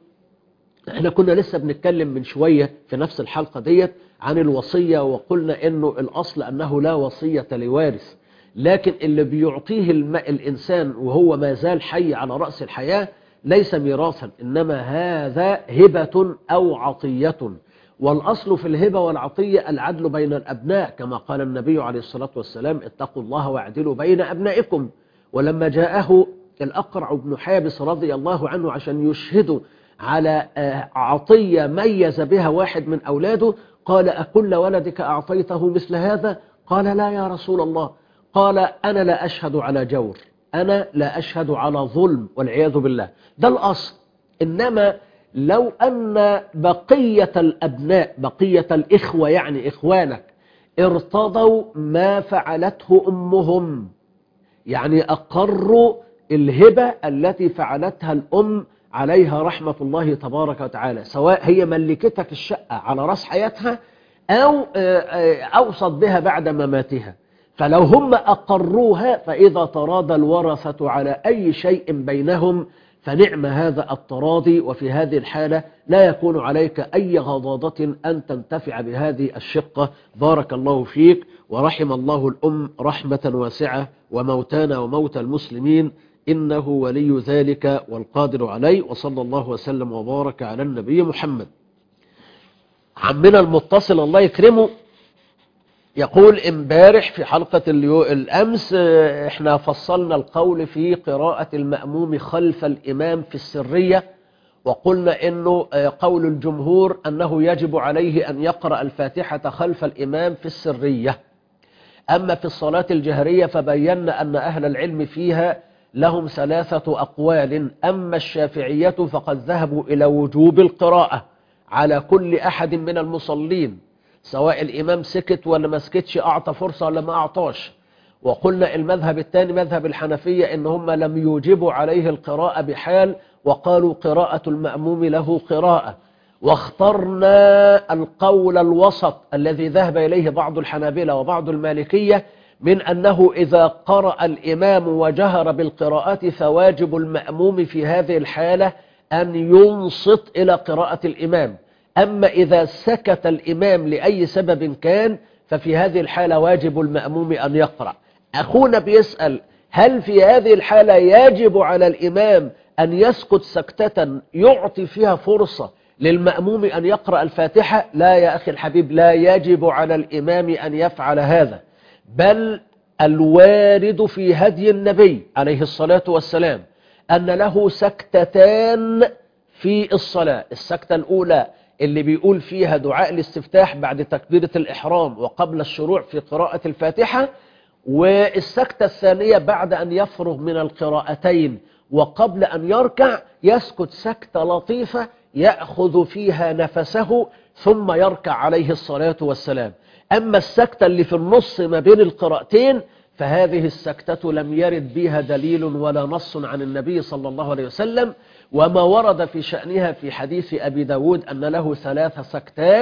[SPEAKER 4] احنا كنا لسه بنتكلم من شوية في نفس الحلقة ديت عن الوصية وقلنا انه الاصل انه لا وصية لوارث لكن اللي بيعطيه الم... الانسان وهو ما زال حي على رأس الحياة ليس ميراثا انما هذا هبة او عطية والاصل في الهبة والعطية العدل بين الابناء كما قال النبي عليه الصلاة والسلام اتقوا الله واعدلوا بين ابنائكم ولما جاءه الاقرع بن حابس رضي الله عنه عشان يشهده على عطية ميز بها واحد من أولاده قال أكل ولدك أعطيته مثل هذا قال لا يا رسول الله قال أنا لا أشهد على جور أنا لا أشهد على ظلم والعياذ بالله ده الأصل إنما لو أن بقية الأبناء بقية الإخوة يعني إخوانك ارتضوا ما فعلته أمهم يعني أقروا الهبة التي فعلتها الأم عليها رحمة الله تبارك وتعالى سواء هي ملكتك الشقة على رأس حياتها أو أوصت بها بعد مماتها فلو هم أقروها فإذا تراضى الورثة على أي شيء بينهم فنعم هذا التراضي وفي هذه الحالة لا يكون عليك أي غضاضة أن تنتفع بهذه الشقة بارك الله فيك ورحم الله الأم رحمة واسعة وموتانا وموتى المسلمين إنه ولي ذلك والقادر عليه وصلى الله وسلم وبارك على النبي محمد عمنا المتصل الله يكرمه يقول امبارح في حلقة الأمس احنا فصلنا القول في قراءة المأموم خلف الإمام في السرية وقلنا انه قول الجمهور انه يجب عليه ان يقرأ الفاتحة خلف الإمام في السرية اما في الصلاة الجهرية فبينا ان اهل العلم فيها لهم ثلاثة أقوال أما الشافعية فقد ذهبوا إلى وجوب القراءة على كل أحد من المصلين سواء الإمام سكت ولا ما سكتش أعطى فرصة ولا ما أعطاش وقلنا المذهب الثاني مذهب الحنفية إن هم لم يوجبوا عليه القراءة بحال وقالوا قراءة المأموم له قراءة واخترنا القول الوسط الذي ذهب إليه بعض الحنابلة وبعض المالكية من أنه إذا قرأ الإمام وجهر بالقراءات فواجب المأموم في هذه الحالة أن ينصت إلى قراءة الإمام أما إذا سكت الإمام لأي سبب كان ففي هذه الحالة واجب المأموم أن يقرأ أخونا بيسأل هل في هذه الحالة يجب على الإمام أن يسكت سكتة يعطي فيها فرصة للمأموم أن يقرأ الفاتحة لا يا أخي الحبيب لا يجب على الإمام أن يفعل هذا بل الوارد في هدي النبي عليه الصلاة والسلام أن له سكتتان في الصلاة السكتة الأولى اللي بيقول فيها دعاء الاستفتاح بعد تكبيرة الإحرام وقبل الشروع في قراءة الفاتحة والسكتة الثانية بعد أن يفرغ من القراءتين وقبل أن يركع يسكت سكتة لطيفة يأخذ فيها نفسه ثم يركع عليه الصلاة والسلام أما السكتة اللي في النص ما بين القراءتين فهذه السكتة لم يرد بها دليل ولا نص عن النبي صلى الله عليه وسلم وما ورد في شأنها في حديث أبي داود أن له ثلاث سكتات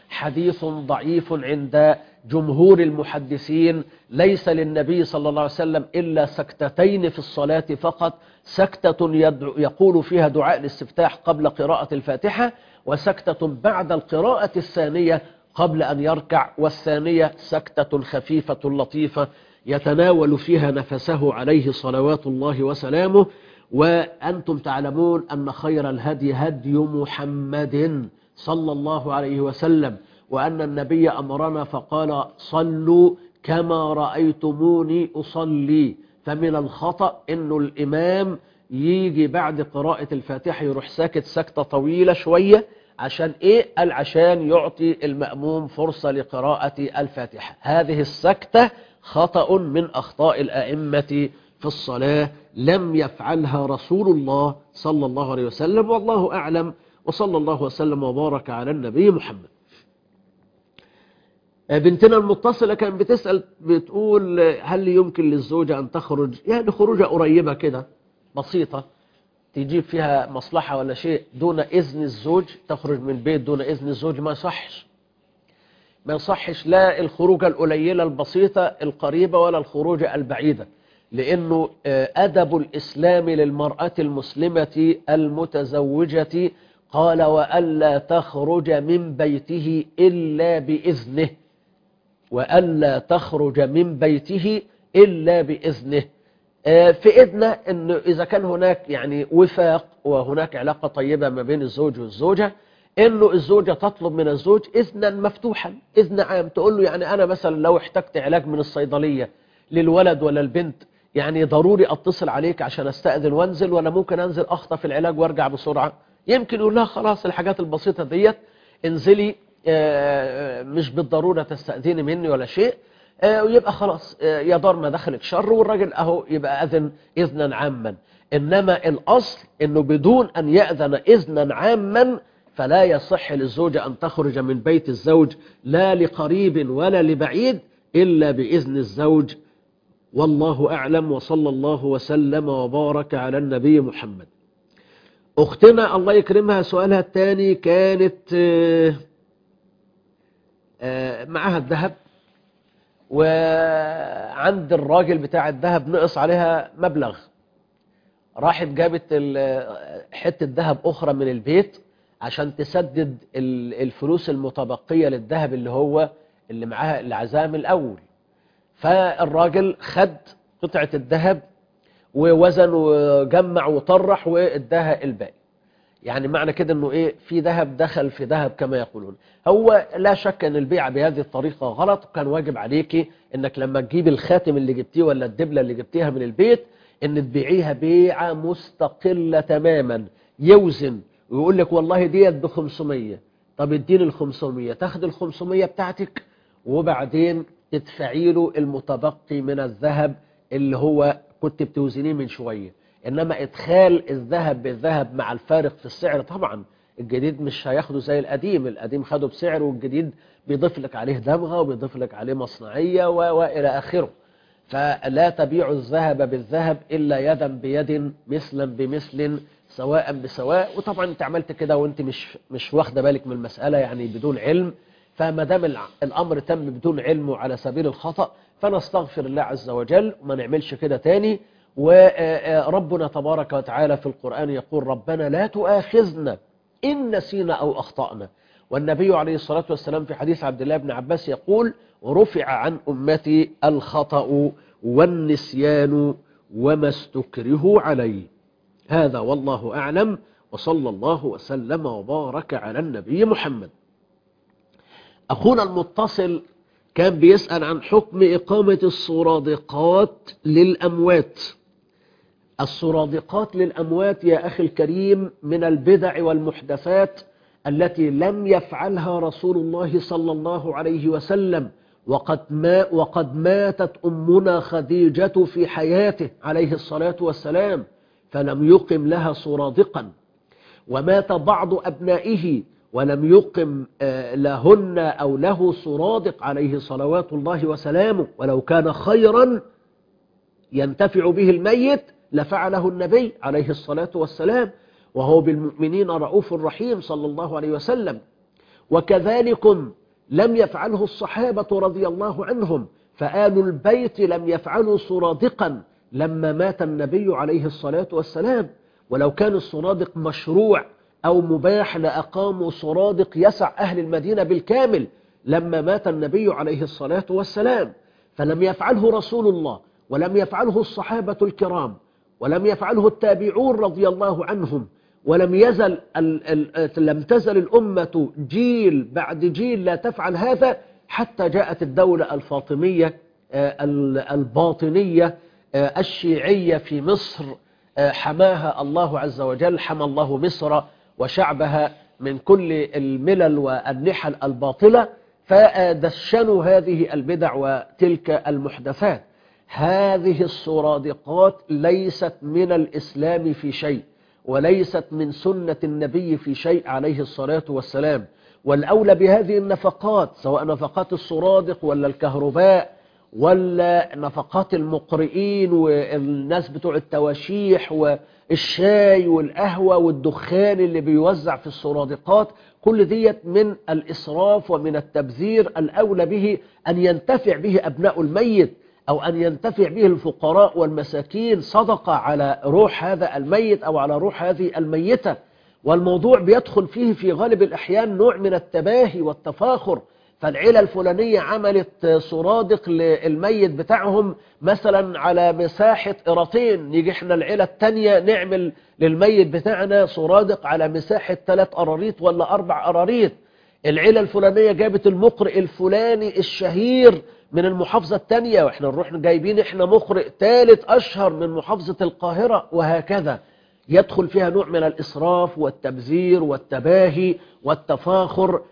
[SPEAKER 4] حديث ضعيف عند جمهور المحدثين ليس للنبي صلى الله عليه وسلم إلا سكتتين في الصلاة فقط سكتة يدعو يقول فيها دعاء الاستفتاح قبل قراءة الفاتحة وسكتة بعد القراءة الثانية قبل أن يركع والثانية سكتة خفيفة لطيفة يتناول فيها نفسه عليه صلوات الله وسلامه وأنتم تعلمون أن خير الهدي هدي محمد صلى الله عليه وسلم وأن النبي أمرنا فقال صلوا كما رأيتموني أصلي فمن الخطأ أنه الإمام يجي بعد قراءة الفاتحة يروح ساكت سكتة طويلة شوية عشان إيه؟ قال عشان يعطي المأموم فرصة لقراءة الفاتحة هذه السكتة خطأ من أخطاء الأئمة في الصلاة لم يفعلها رسول الله صلى الله عليه وسلم والله أعلم وصلى الله وسلم وبارك على النبي محمد بنتنا المتصلة كان بتسأل بتقول هل يمكن للزوجة أن تخرج يعني خروجة قريبة كده بسيطة تجيب فيها مصلحة ولا شيء دون إذن الزوج تخرج من بيت دون إذن الزوج ما يصحش ما يصحش لا الخروجة القليلة البسيطة القريبة ولا الخروجة البعيدة لأنه أدب الإسلام للمرأة المسلمة المتزوجة قال وألا تخرج من بيته إلا بإذنه وألا تخرج من بيته إلا بإذنه في إذنه أنه إذا كان هناك يعني وفاق وهناك علاقة طيبة ما بين الزوج والزوجة أنه الزوجة تطلب من الزوج إذنا مفتوحا إذن عام تقول له يعني أنا مثلا لو احتجت علاج من الصيدلية للولد ولا البنت يعني ضروري أتصل عليك عشان أستأذن وانزل ولا ممكن أنزل أخطف العلاج وارجع بسرعة يمكن يقول لها خلاص الحاجات البسيطة ديت انزلي مش بالضرورة تستأذيني مني ولا شيء ويبقى خلاص يا دار ما دخلك شر والراجل اهو يبقى أذن إذنا عاما إنما الأصل أنه بدون أن يأذن إذنا عاما فلا يصح للزوجة أن تخرج من بيت الزوج لا لقريب ولا لبعيد إلا بإذن الزوج والله أعلم وصلى الله وسلم وبارك على النبي محمد أختنا الله يكرمها سؤالها الثاني كانت معها الذهب وعند الراجل بتاع الذهب نقص عليها مبلغ راحت جابت حتة ذهب أخرى من البيت عشان تسدد الفلوس المتبقية للذهب اللي هو اللي معاها العزام الأول فالراجل خد قطعة الذهب ووزن وجمع وطرح واداها الباقي يعني معنى كده انه ايه في ذهب دخل في ذهب كما يقولون هو لا شك ان البيع بهذه الطريقة غلط كان واجب عليكي انك لما تجيب الخاتم اللي جبتيه ولا الدبلة اللي جبتيها من البيت ان تبيعيها بيعة مستقلة تماما يوزن ويقول لك والله ديت ب 500 طب اديني ال 500 تاخد ال 500 بتاعتك وبعدين تدفعي له المتبقي من الذهب اللي هو كنت بتوزنيه من شوية إنما إدخال الذهب بالذهب مع الفارق في السعر طبعا الجديد مش هياخده زي القديم القديم خده بسعر والجديد بيضيف لك عليه دمغة وبيضيف لك عليه مصنعية وإلى آخره فلا تبيع الذهب بالذهب إلا يدا بيد مثلا بمثل سواء بسواء وطبعا انت عملت كده وانت مش مش واخده بالك من المسألة يعني بدون علم فما دام الأمر تم بدون علم وعلى سبيل الخطأ فنستغفر الله عز وجل وما نعملش كده تاني وربنا تبارك وتعالى في القرآن يقول ربنا لا تؤاخذنا إن نسينا أو أخطأنا والنبي عليه الصلاة والسلام في حديث عبد الله بن عباس يقول رفع عن أمتي الخطأ والنسيان وما استكره عليه هذا والله أعلم وصلى الله وسلم وبارك على النبي محمد أخونا المتصل كان بيسأل عن حكم إقامة السرادقات للأموات السرادقات للأموات يا أخي الكريم من البدع والمحدثات التي لم يفعلها رسول الله صلى الله عليه وسلم وقد, ما وقد ماتت أمنا خديجة في حياته عليه الصلاة والسلام فلم يقم لها سرادقا ومات بعض أبنائه ولم يقم لهن أو له سرادق عليه صلوات الله وسلامه ولو كان خيرا ينتفع به الميت لفعله النبي عليه الصلاة والسلام وهو بالمؤمنين رؤوف رحيم صلى الله عليه وسلم وكذلكم لم يفعله الصحابة رضي الله عنهم فآل البيت لم يفعلوا سرادقا لما مات النبي عليه الصلاة والسلام ولو كان السرادق مشروع أو مباح لأقاموا سرادق يسع أهل المدينة بالكامل لما مات النبي عليه الصلاة والسلام فلم يفعله رسول الله ولم يفعله الصحابة الكرام ولم يفعله التابعون رضي الله عنهم ولم يزل ال ال لم تزل الأمة جيل بعد جيل لا تفعل هذا حتى جاءت الدولة الفاطمية الباطنية الشيعية في مصر حماها الله عز وجل حمى الله مصر وشعبها من كل الملل والنحل الباطلة فدشنوا هذه البدع وتلك المحدثات هذه السرادقات ليست من الإسلام في شيء وليست من سنة النبي في شيء عليه الصلاة والسلام والأولى بهذه النفقات سواء نفقات السرادق ولا الكهرباء ولا نفقات المقرئين والناس بتوع التواشيح والشاي والقهوة والدخان اللي بيوزع في السرادقات كل ديت من الإسراف ومن التبذير الأولى به أن ينتفع به أبناء الميت أو أن ينتفع به الفقراء والمساكين صدقة على روح هذا الميت أو على روح هذه الميتة والموضوع بيدخل فيه في غالب الأحيان نوع من التباهي والتفاخر فالعيلة الفلانية عملت سرادق للميت بتاعهم مثلا على مساحة قراطين نيجي احنا العيلة التانية نعمل للميت بتاعنا سرادق على مساحة ثلاث قراريط ولا أربع قراريط العيلة الفلانية جابت المقرئ الفلاني الشهير من المحافظة التانية واحنا نروح جايبين احنا مقرئ ثالث أشهر من محافظة القاهرة وهكذا يدخل فيها نوع من الإسراف والتبذير والتباهي والتفاخر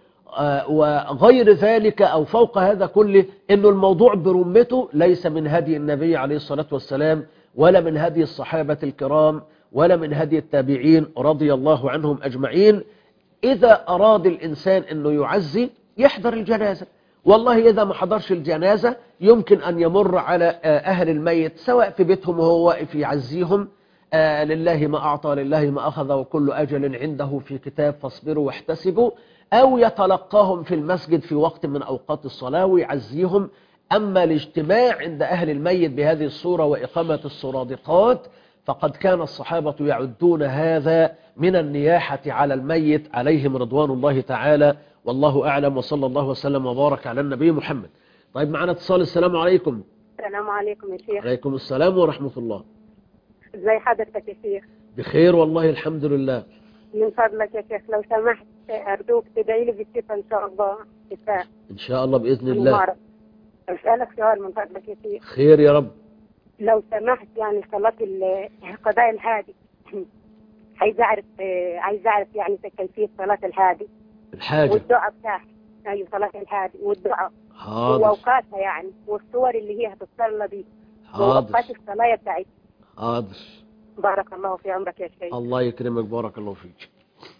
[SPEAKER 4] وغير ذلك أو فوق هذا كله أنه الموضوع برمته ليس من هدي النبي عليه الصلاة والسلام ولا من هدي الصحابة الكرام ولا من هدي التابعين رضي الله عنهم أجمعين إذا أراد الإنسان أنه يعزي يحضر الجنازة والله إذا ما حضرش الجنازة يمكن أن يمر على أهل الميت سواء في بيتهم وهو واقف يعزيهم آه لله ما أعطى لله ما أخذ وكل أجل عنده في كتاب فاصبروا واحتسبوا أو يتلقاهم في المسجد في وقت من أوقات الصلاة ويعزيهم أما الاجتماع عند أهل الميت بهذه الصورة وإقامة السرادقات فقد كان الصحابة يعدون هذا من النياحة على الميت عليهم رضوان الله تعالى والله أعلم وصلى الله وسلم وبارك على النبي محمد طيب معنا اتصال السلام عليكم
[SPEAKER 11] السلام عليكم يا شيخ
[SPEAKER 4] عليكم السلام ورحمة الله
[SPEAKER 11] ازي حضرتك يا شيخ
[SPEAKER 4] بخير والله الحمد لله
[SPEAKER 11] من فضلك يا شيخ لو سمحت أرجوك تدعي لي بالشفاء إن شاء الله شفاء
[SPEAKER 4] إن شاء الله بإذن
[SPEAKER 11] أنا
[SPEAKER 4] الله
[SPEAKER 11] معرض. أسألك سؤال من فضلك يا شيخ
[SPEAKER 4] خير يا رب
[SPEAKER 11] لو سمحت يعني صلاة ال- قضاء الهادي عايز أعرف عايز أعرف يعني كيفية صلاة الهادي
[SPEAKER 4] الحاجة
[SPEAKER 11] والدعاء بتاعها أيوة صلاة الهادي والدعاء
[SPEAKER 4] حاضر
[SPEAKER 11] وأوقاتها يعني والصور اللي هي هتتصلى بيه
[SPEAKER 4] حاضر
[SPEAKER 11] وأوقات الصلاة بتاعتها
[SPEAKER 4] حاضر
[SPEAKER 11] بارك الله في عمرك يا شيخ
[SPEAKER 4] الله يكرمك بارك الله فيك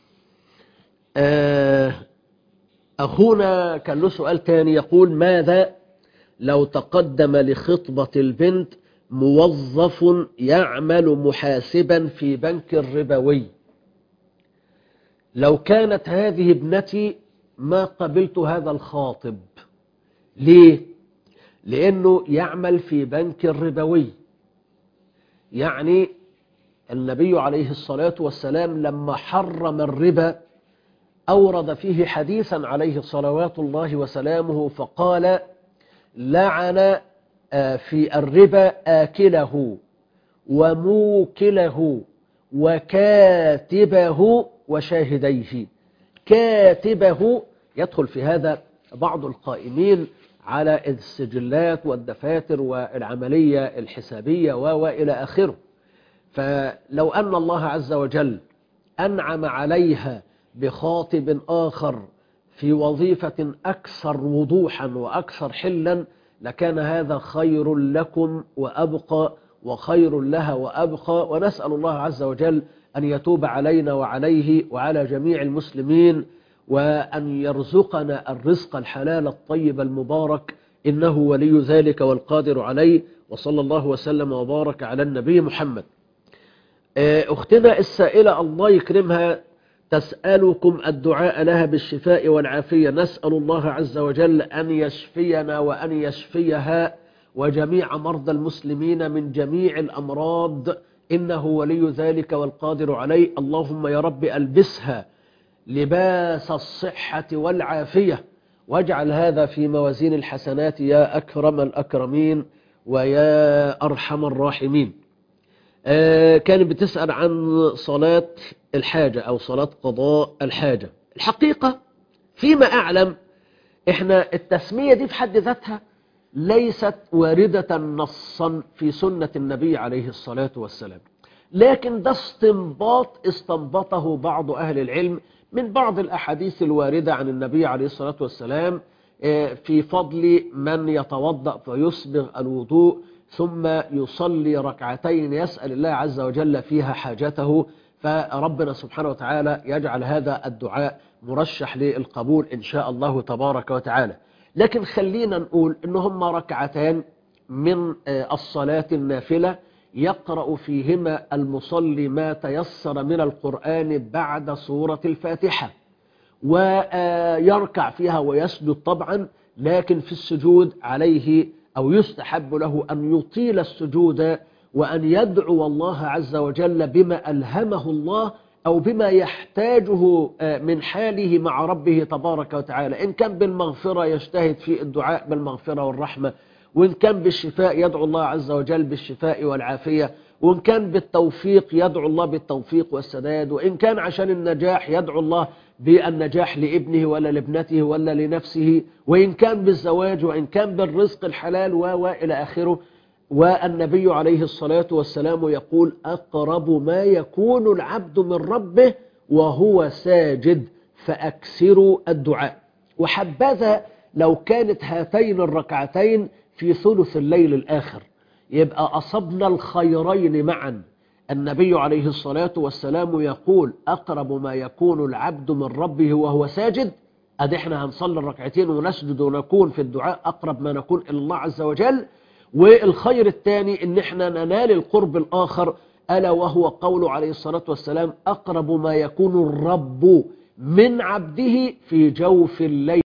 [SPEAKER 4] آه، أخونا كان له سؤال تاني يقول ماذا لو تقدم لخطبة البنت موظف يعمل محاسبا في بنك الربوي لو كانت هذه ابنتي ما قبلت هذا الخاطب ليه لأنه يعمل في بنك الربوي يعني النبي عليه الصلاة والسلام لما حرم الربا أورد فيه حديثا عليه صلوات الله وسلامه فقال لعن آه، في الربا آكله وموكله وكاتبه وشاهديه كاتبه يدخل في هذا بعض القائمين على السجلات والدفاتر والعملية الحسابية و- وإلى آخره فلو أن الله عز وجل أنعم عليها بخاطب آخر في وظيفة أكثر وضوحا وأكثر حلا لكان هذا خير لكم وأبقى وخير لها وأبقى ونسأل الله عز وجل أن يتوب علينا وعليه وعلى جميع المسلمين وأن يرزقنا الرزق الحلال الطيب المبارك إنه ولي ذلك والقادر عليه وصلى الله وسلم وبارك على النبي محمد آه، أختنا السائلة الله يكرمها تسألكم الدعاء لها بالشفاء والعافية نسأل الله عز وجل أن يشفينا وأن يشفيها وجميع مرضى المسلمين من جميع الأمراض إنه ولي ذلك والقادر عليه اللهم يا رب ألبسها لباس الصحة والعافية واجعل هذا في موازين الحسنات يا أكرم الأكرمين ويا أرحم الراحمين آه، كانت بتسأل عن صلاة الحاجة أو صلاة قضاء الحاجة الحقيقة فيما أعلم إحنا التسمية دي في حد ذاتها ليست واردة نصا في سنة النبي عليه الصلاة والسلام لكن ده استنباط استنبطه بعض أهل العلم من بعض الأحاديث الواردة عن النبي عليه الصلاة والسلام آه، في فضل من يتوضأ فيسبغ الوضوء ثم يصلي ركعتين يسأل الله عز وجل فيها حاجته فربنا سبحانه وتعالى يجعل هذا الدعاء مرشح للقبول إن شاء الله تبارك وتعالى لكن خلينا نقول إن هم ركعتان من آه، الصلاة النافلة يقرأ فيهما المصلي ما تيسر من القرآن بعد سورة الفاتحة ويركع فيها ويسجد طبعا لكن في السجود عليه أو يستحب له أن يطيل السجود وأن يدعو الله عز وجل بما ألهمه الله أو بما يحتاجه من حاله مع ربه تبارك وتعالى إن كان بالمغفرة يجتهد في الدعاء بالمغفرة والرحمة وإن كان بالشفاء يدعو الله عز وجل بالشفاء والعافية وإن كان بالتوفيق يدعو الله بالتوفيق والسداد وإن كان عشان النجاح يدعو الله بالنجاح لابنه ولا لابنته ولا لنفسه وإن كان بالزواج وإن كان بالرزق الحلال و وإلى آخره والنبي عليه الصلاة والسلام يقول أقرب ما يكون العبد من ربه وهو ساجد فأكسروا الدعاء وحبذا لو كانت هاتين الركعتين في ثلث الليل الآخر يبقى أصبنا الخيرين معا النبي عليه الصلاة والسلام يقول أقرب ما يكون العبد من ربه وهو ساجد أدي احنا هنصلي الركعتين ونسجد ونكون في الدعاء أقرب ما نكون إلى الله عز وجل والخير الثاني ان احنا ننال القرب الآخر ألا وهو قوله عليه الصلاة والسلام أقرب ما يكون الرب من عبده في جوف الليل